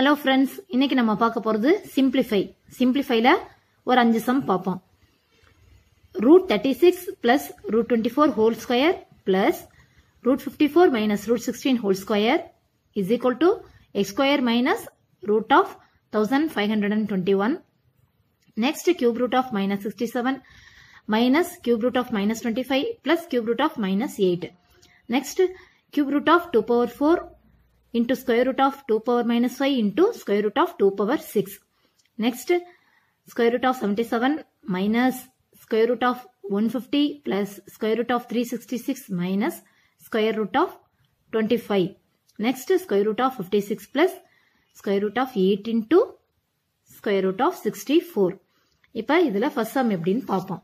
hello friends இன்னைக்கு நம்ம பார்க்க போறது சிம்பிளிஃபை சிம்பிளிஃபைல ஒரு அஞ்சு சம் பார்ப்போம் root thirty six plus root twenty four whole square plus root fifty four minus root sixteen whole square is equal to x square minus root of thousand five hundred and twenty one next cube root of minus 67 minus cube root of minus 25 plus cube root of minus 8 next cube root of 2 power 4 into square root of 2 power minus 5 into square root of 2 power 6 next square root of 77 minus square root of 150 plus square root of 366 minus square root of 25 next square root of 56 plus square root of 8 into square root of sixty four இப்போ இதில் first sum எப்படின்னு பார்ப்போம்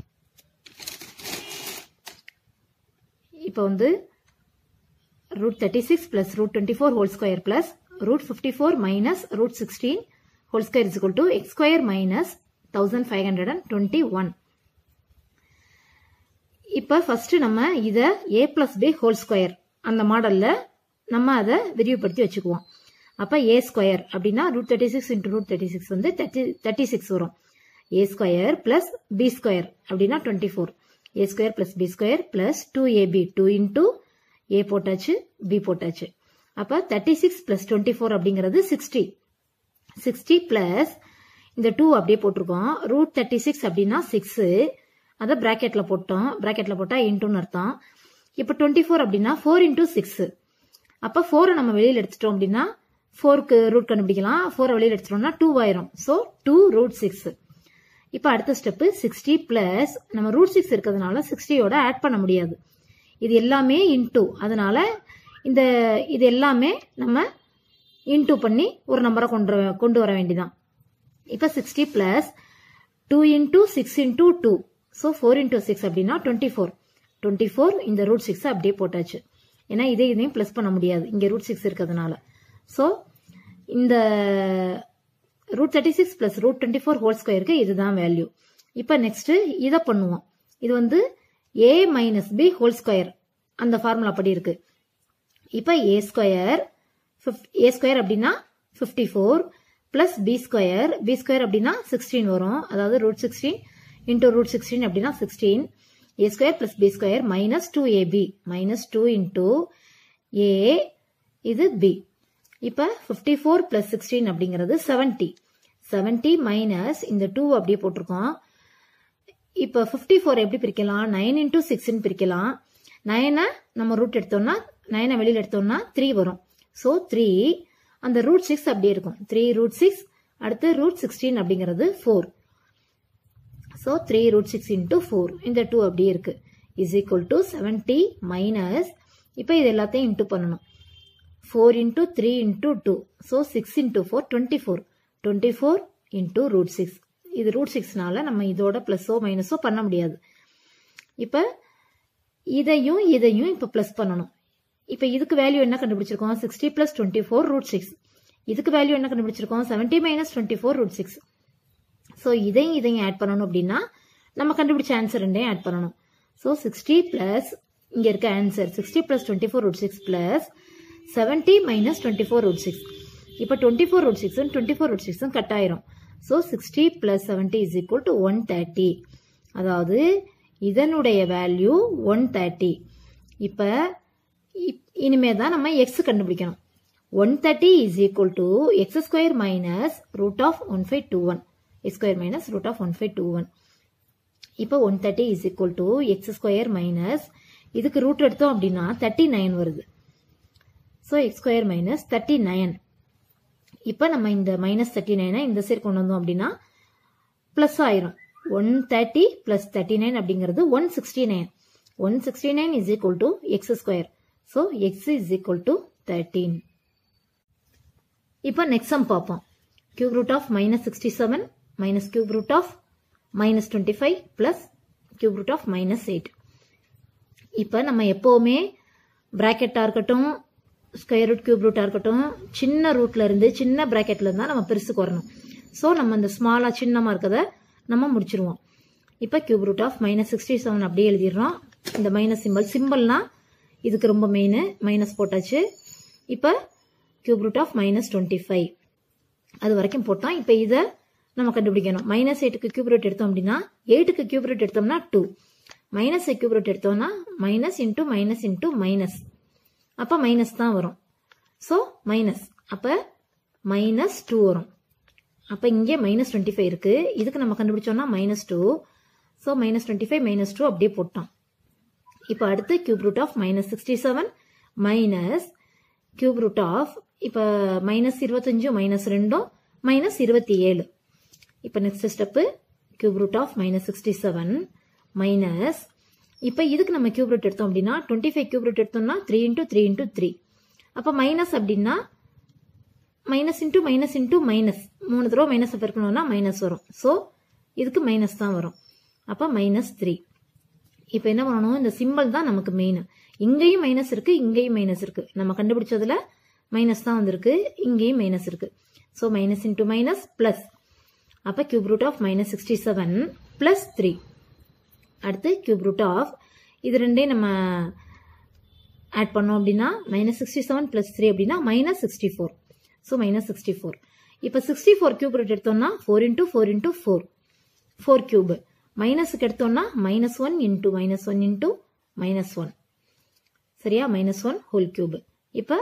இப்போ வந்து root thirty six plus root twenty four whole square plus root fifty four minus root sixteen whole square is to x square minus thousand five hundred and twenty one இப்போ first நம்ம இதை a plus b whole square அந்த மாடலில் நம்ம அதை விரிவுபடுத்தி வச்சுக்குவோம் அப்போ ஏ ஸ்கொயர் அப்படின்னா root thirty six into root thirty six வந்து தேர்ட்டி தேர்ட்டி சிக்ஸ் வரும் a square plus b square அப்படின்னா twenty four a square plus b square plus two a b two into a போட்டாச்சு பி போட்டாச்சு அப்போ thirty six plus twenty four அப்படிங்கிறது sixty sixty plus இந்த two அப்படியே போட்டிருக்கோம் root thirty six அப்படின்னா six அதை ப்ராக்கெட்ல போட்டோம் ப்ராக்கெட்ல போட்டால் இன்டூன்னு அர்த்தம் இப்போ டுவெண்ட்டி ஃபோர் அப்படின்னா ஃபோர் இன்டூ சிக்ஸ் அப்போ ஃபோரை நம்ம வெளியில் எடுத்துட்டோம் அப்படின்னா ஃபோருக்கு ரூட் கண்டுபிடிக்கலாம் ஃபோரை வெளியில் எடுத்துட்டோம்னா டூ ஆயிரும் ஸோ டூ ரூட் சிக்ஸ் இப்போ அடுத்த ஸ்டெப்பு சிக்ஸ்டி பிளஸ் நம்ம ரூட் சிக்ஸ் இருக்கிறதுனால சிக்ஸ்டியோட ஆட் பண்ண முடியாது இது எல்லாமே இன்டூ அதனால இந்த இது எல்லாமே நம்ம இன்டூ பண்ணி ஒரு நம்பரை கொண்டு கொண்டு வர வேண்டியதான் இப்போ sixty plus two into six into two so four into six அப்படின்னா டுவெண்ட்டி ஃபோர் டுவெண்ட்டி ஃபோர் இந்த ரூட் சிக்ஸ் அப்படியே போட்டாச்சு ஏன்னா இதே இதையும் ப்ளஸ் பண்ண முடியாது இங்கே ரூட் சிக்ஸ் இருக்கிறதுனால ஸோ இந்த root thirty six plus root twenty four whole ஸ்கொயருக்கு இதுதான் வேல்யூ இப்போ நெக்ஸ்ட் இதை பண்ணுவோம் இது வந்து a minus b whole square அந்த ஃபார்முலா படி இருக்கு இப்போ ஏ ஸ்கொயர் ஏ ஸ்கொயர் அப்படின்னா fifty four plus b square b square அப்படின்னா சிக்ஸ்டீன் வரும் அதாவது root sixteen into root sixteen அப்படின்னா sixteen a square plus b square minus two a b minus two into a இது b இப்போ fifty four plus sixteen அப்படிங்கிறது seventy seventy minus இந்த two அப்படியே போட்டிருக்கோம் இப்போ ஃபிஃப்டி ஃபோர் எப்படி பிரிக்கலாம் நைன் இன்டூ சிக்ஸ்ன்னு பிரிக்கலாம் நைனை நம்ம ரூட் எடுத்தோம்னா நைனை வெளியில் எடுத்தோம்னா த்ரீ வரும் ஸோ த்ரீ அந்த ரூட் சிக்ஸ் அப்படியே இருக்கும் த்ரீ ரூட் சிக்ஸ் அடுத்து ரூட் சிக்ஸ்டீன் அப்படிங்கிறது four so three root six into four இந்த டூ அப்படியே இருக்கு is equal to seventy minus இப்போ இது எல்லாத்தையும் இன்டூ பண்ணணும் four into three into two so six into four twenty four twenty four into root six இது root சிக்ஸ்னால நம்ம இதோட ப்ளஸோ மைனஸோ பண்ண முடியாது இப்போ இதையும் இதையும் இப்போ ப்ளஸ் பண்ணணும் இப்போ இதுக்கு வேல்யூ என்ன கண்டுபிடிச்சிருக்கோம் sixty plus twenty four root six இதுக்கு வேல்யூ என்ன கண்டுபிடிச்சிருக்கோம் seventy minus twenty four root six so இதையும் இதையும் ஆட் பண்ணணும் அப்படின்னா நம்ம கண்டுபிடிச்ச ஆன்சர் ரெண்டையும் ஆட் பண்ணணும் ஸோ சிக்ஸ்டி பிளஸ் இங்கே இருக்க answer sixty plus twenty four root six plus seventy minus twenty four root six இப்போ டுவெண்ட்டி ஃபோர் ரூட் சிக்ஸும் டுவெண்ட்டி ஃபோர் ரூட் சிக்ஸும் கட் ஆயிரும் so sixty plus seventy is equal to one thirty அதாவது இதனுடைய value one thirty இப்போ இனிமே தான் நம்ம எக்ஸ் கண்டுபிடிக்கணும் one thirty is equal to x square minus root of one five two one x square minus root of one five two one இப்போ one thirty is equal to x square minus இதுக்கு root எடுத்தோம் அப்படின்னா thirty nine வருது so x square minus thirty nine இப்போ நம்ம இந்த minus thirty நைனை இந்த side கொண்டு வந்தோம் அப்படின்னா ப்ளஸ் ஆயிரும் one thirty plus thirty nine அப்படிங்கிறது one sixty nine one sixty nine is equal to x square so x is equal to thirteen இப்போ நெக்ஸ்ட் சம் பார்ப்போம் cube root of minus sixty seven minus cube root of minus twenty five plus cube root of minus eight இப்போ நம்ம எப்போவுமே ப்ராக்கெட்டாக இருக்கட்டும் square root cube ரூட்டாக இருக்கட்டும் சின்ன ரூட்ல இருந்து சின்ன ப்ராக்கெட்ல இருந்தால் நம்ம பெருசுக்கு வரணும் ஸோ நம்ம இந்த ஸ்மாலாக சின்னமாக இருக்கதை நம்ம முடிச்சிருவோம் இப்போ cube root of minus sixty seven அப்படியே எழுதிடுறோம் இந்த மைனஸ் சிம்பிள் சிம்பிள்னா இதுக்கு ரொம்ப மெயின் மைனஸ் போட்டாச்சு இப்போ cube root of minus twenty five அது வரைக்கும் போட்டோம் இப்போ இதை நம்ம கண்டுபிடிக்கணும் மைனஸ் எயிட்டுக்கு கியூப் ரூட் எடுத்தோம் அப்படின்னா எயிட்டுக்கு கியூப் ரூட் எடுத்தோம்னா டூ மைனஸ் கியூப் ரூட் எடுத்தோம்னா minus into minus into minus அப்போ மைனஸ் தான் வரும் ஸோ மைனஸ் அப்போ மைனஸ் டூ வரும் அப்போ இங்கே மைனஸ் டுவெண்ட்டி ஃபைவ் இருக்கு இதுக்கு நம்ம கண்டுபிடிச்சோம்னா minus two so minus twenty five minus two அப்படியே போட்டோம் இப்போ அடுத்து cube root of minus sixty seven minus cube root of இப்போ மைனஸ் இருபத்தஞ்சும் மைனஸ் ரெண்டும் மைனஸ் இருபத்தி ஏழு இப்போ next step cube root of minus sixty seven minus இப்போ இதுக்கு நம்ம கியூப் ரூட் எடுத்தோம் அப்படின்னா டுவெண்ட்டி ஃபைவ் கியூப் ரூட் எடுத்தோம்னா three into three into three அப்போ மைனஸ் அப்படின்னா minus into minus into minus மூணு தடவை மைனஸ் பெருக்கணும்னா மைனஸ் வரும் ஸோ இதுக்கு மைனஸ் தான் வரும் அப்போ மைனஸ் த்ரீ இப்போ என்ன பண்ணணும் இந்த சிம்பிள் தான் நமக்கு மெயின் இங்கேயும் மைனஸ் இருக்கு இங்கேயும் மைனஸ் இருக்கு நம்ம கண்டுபிடிச்சதுல மைனஸ் தான் வந்திருக்கு இங்கேயும் மைனஸ் இருக்கு so minus into minus plus அப்போ cube root of minus sixty seven plus three அடுத்து கியூப் ரூட் ஆஃப் இது ரெண்டையும் நம்ம ஆட் பண்ணோம் அப்படின்னா minus sixty seven plus three அப்படின்னா minus sixty four so minus sixty four இப்போ சிக்ஸ்டி ஃபோர் கியூப் ரூட் எடுத்தோம்னா four into four into four four cube மைனஸுக்கு எடுத்தோம்னா minus one into minus one into minus one சரியா minus one whole cube இப்போ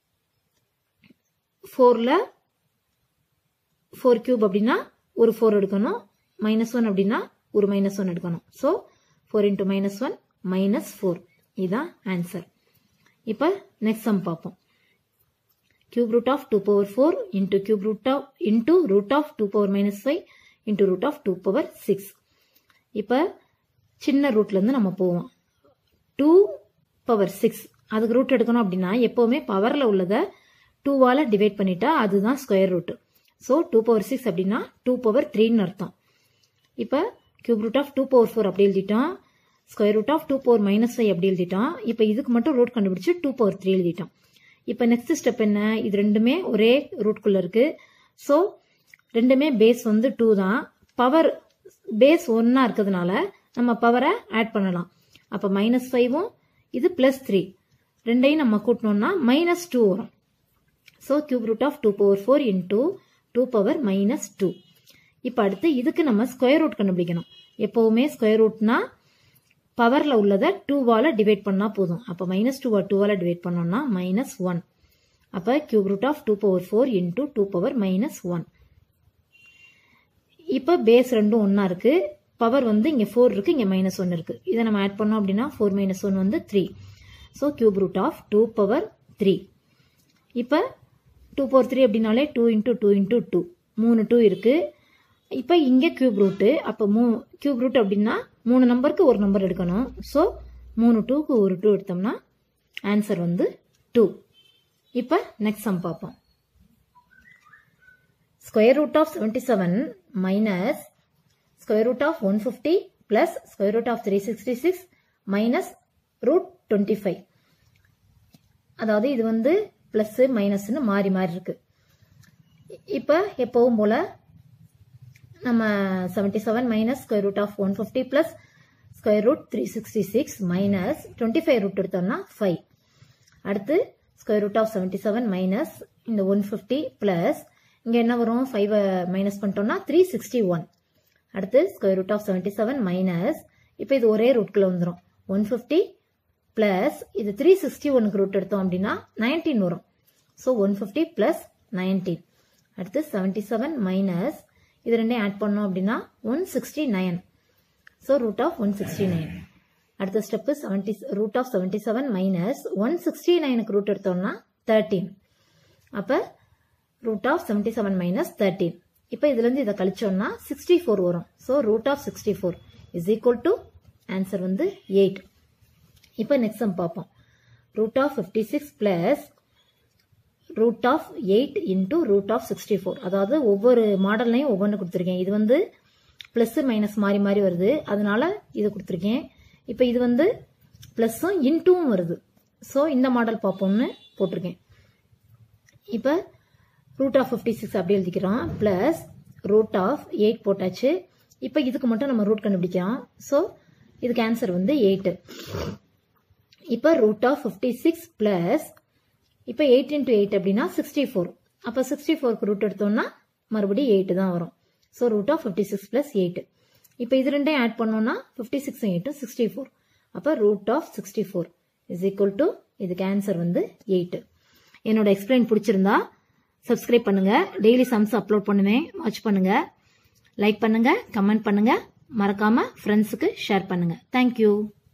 ஃபோரில் four cube அப்படின்னா ஒரு four எடுக்கணும் மைனஸ் ஒன் அப்படின்னா ஒரு மைனஸ் ஒன் எடுக்கணும் so four into minus one minus four இதுதான் ஆன்சர் இப்போ நெக்ஸ்ட் சம் பார்ப்போம் cube root of 2 power 4 into cube root of into root of 2 power minus 5 into root of 2 power 6 இப்போ சின்ன ரூட்ல இருந்து நம்ம போவோம் 2 பவர் 6 அதுக்கு ரூட் எடுக்கணும் அப்படின்னா எப்பவுமே பவர்ல உள்ளதை டூவால டிவைட் பண்ணிட்டா அதுதான் square root so two power six அப்படின்னா டூ பவர் த்ரீன்னு அர்த்தம் இப்போ cube root of two power four அப்படி எழுதிட்டோம் square root of two power minus five அப்படி எழுதிட்டோம் இப்போ இதுக்கு மட்டும் ரூட் கண்டுபிடிச்சு டூ பவர் த்ரீ எழுதிட்டோம் இப்போ நெக்ஸ்ட் ஸ்டெப் என்ன இது ரெண்டுமே ஒரே ரூட்குள்ள இருக்கு ஸோ ரெண்டுமே பேஸ் வந்து டூ தான் பவர் பேஸ் ஒன்னா இருக்கிறதுனால நம்ம பவரை ஆட் பண்ணலாம் அப்போ மைனஸ் ஃபைவும் இது பிளஸ் த்ரீ ரெண்டையும் நம்ம கூட்டணும்னா மைனஸ் டூ வரும் so cube root of two power four into two power minus two இப்போ அடுத்து இதுக்கு நம்ம ஸ்கொயர் ரூட் கண்டுபிடிக்கணும் எப்பவுமே ஸ்கொயர் ரூட்னா பவர்ல உள்ளதை டூவால டிவைட் பண்ணா போதும் அப்போ மைனஸ் டூவா டூவால டிவைட் பண்ணோம்னா மைனஸ் ஒன் அப்போ cube root of two power four into two power minus one இப்போ பேஸ் ரெண்டும் ஒன்றா இருக்கு பவர் வந்து இங்கே ஃபோர் இருக்கு இங்கே மைனஸ் ஒன் இருக்கு இதை நம்ம ஆட் பண்ணோம் அப்படின்னா ஃபோர் மைனஸ் ஒன் வந்து three so cube root of two power three இப்போ டூ பவர் த்ரீ அப்படின்னாலே two into two into two மூணு டூ இருக்கு இப்போ இங்கே கியூப் ரூட்டு அப்போ மூ கியூப் ரூட் அப்படின்னா மூணு நம்பருக்கு ஒரு நம்பர் எடுக்கணும் ஸோ மூணு டூக்கு ஒரு டூ எடுத்தோம்னா ஆன்சர் வந்து டூ இப்போ நெக்ஸ்ட் சம் பார்ப்போம் square root of seventy seven minus square root of one fifty plus square root of three sixty six minus root twenty five அதாவது இது வந்து பிளஸ் மைனஸ்னு மாறி மாறி இருக்கு இப்போ எப்பவும் போல நம்ம seventy seven minus square root of one fifty plus square root three sixty six minus twenty five root எடுத்தோம்னா ஃபைவ் அடுத்து square root of seventy seven minus இந்த ஒன் ஃபிஃப்டி பிளஸ் இங்கே என்ன வரும் ஃபைவ் மைனஸ் பண்ணிட்டோம்னா த்ரீ சிக்ஸ்டி ஒன் அடுத்து square root of seventy seven minus இப்போ இது ஒரே ரூட்குள்ள வந்துடும் ஒன் ஃபிஃப்டி பிளஸ் இது த்ரீ சிக்ஸ்டி ஒனுக்கு ரூட் எடுத்தோம் அப்படின்னா நைன்டீன் வரும் so one fifty plus nineteen அடுத்து செவன்டி செவன் மைனஸ் இது ரெண்டையும் ஆட் பண்ணோம் அப்படின்னா one sixty nine so root of one sixty nine அடுத்த step seventy root of seventy seven minus one sixty நைனுக்கு ரூட் எடுத்தோம்னா தேர்ட்டீன் அப்போ root of seventy seven minus thirteen இப்போ இதுலேருந்து இதை கழிச்சோம்னா சிக்ஸ்டி ஃபோர் வரும் so root of sixty four is equal to answer வந்து எயிட் இப்போ நெக்ஸ்ட் சம் பார்ப்போம் root of fifty six plus root of eight into root of sixty four அதாவது ஒவ்வொரு மாடல்லையும் ஒவ்வொன்று கொடுத்துருக்கேன் இது வந்து ப்ளஸ் மைனஸ் மாறி மாறி வருது அதனால இது கொடுத்துருக்கேன் இப்போ இது வந்து ப்ளஸ்ஸும் இன்டூவும் வருது ஸோ இந்த மாடல் பார்ப்போம்னு போட்டிருக்கேன் இப்போ ரூட் ஆஃப் ஃபிஃப்டி சிக்ஸ் அப்படி எழுதிக்கிறோம் ப்ளஸ் ரூட் ஆஃப் எயிட் போட்டாச்சு இப்போ இதுக்கு மட்டும் நம்ம ரூட் கண்டுபிடிக்கிறோம் ஸோ இதுக்கு ஆன்சர் வந்து எயிட்டு இப்போ root of fifty six plus இப்போ எயிட் இன்டூ எயிட் அப்படின்னா சிக்ஸ்டி ஃபோர் அப்போ சிக்ஸ்டி ஃபோருக்கு ரூட் எடுத்தோம்னா மறுபடியும் எயிட்டு தான் வரும் so root of fifty six plus eight இப்போ இது ரெண்டையும் ஆட் பண்ணோம்னா ஃபிஃப்டி சிக்ஸ் எயிட்டும் சிக்ஸ்டி ஃபோர் அப்போ root of sixty four is equal to இதுக்கு ஆன்சர் வந்து எயிட்டு என்னோட எக்ஸ்பிளைன் பிடிச்சிருந்தா சப்ஸ்கிரைப் பண்ணுங்க டெய்லி சம்ஸ் அப்லோட் பண்ணுவேன் வாட்ச் பண்ணுங்க லைக் பண்ணுங்க கமெண்ட் பண்ணுங்க மறக்காம ஃப்ரெண்ட்ஸுக்கு ஷேர் பண்ணுங்க தேங்க்யூ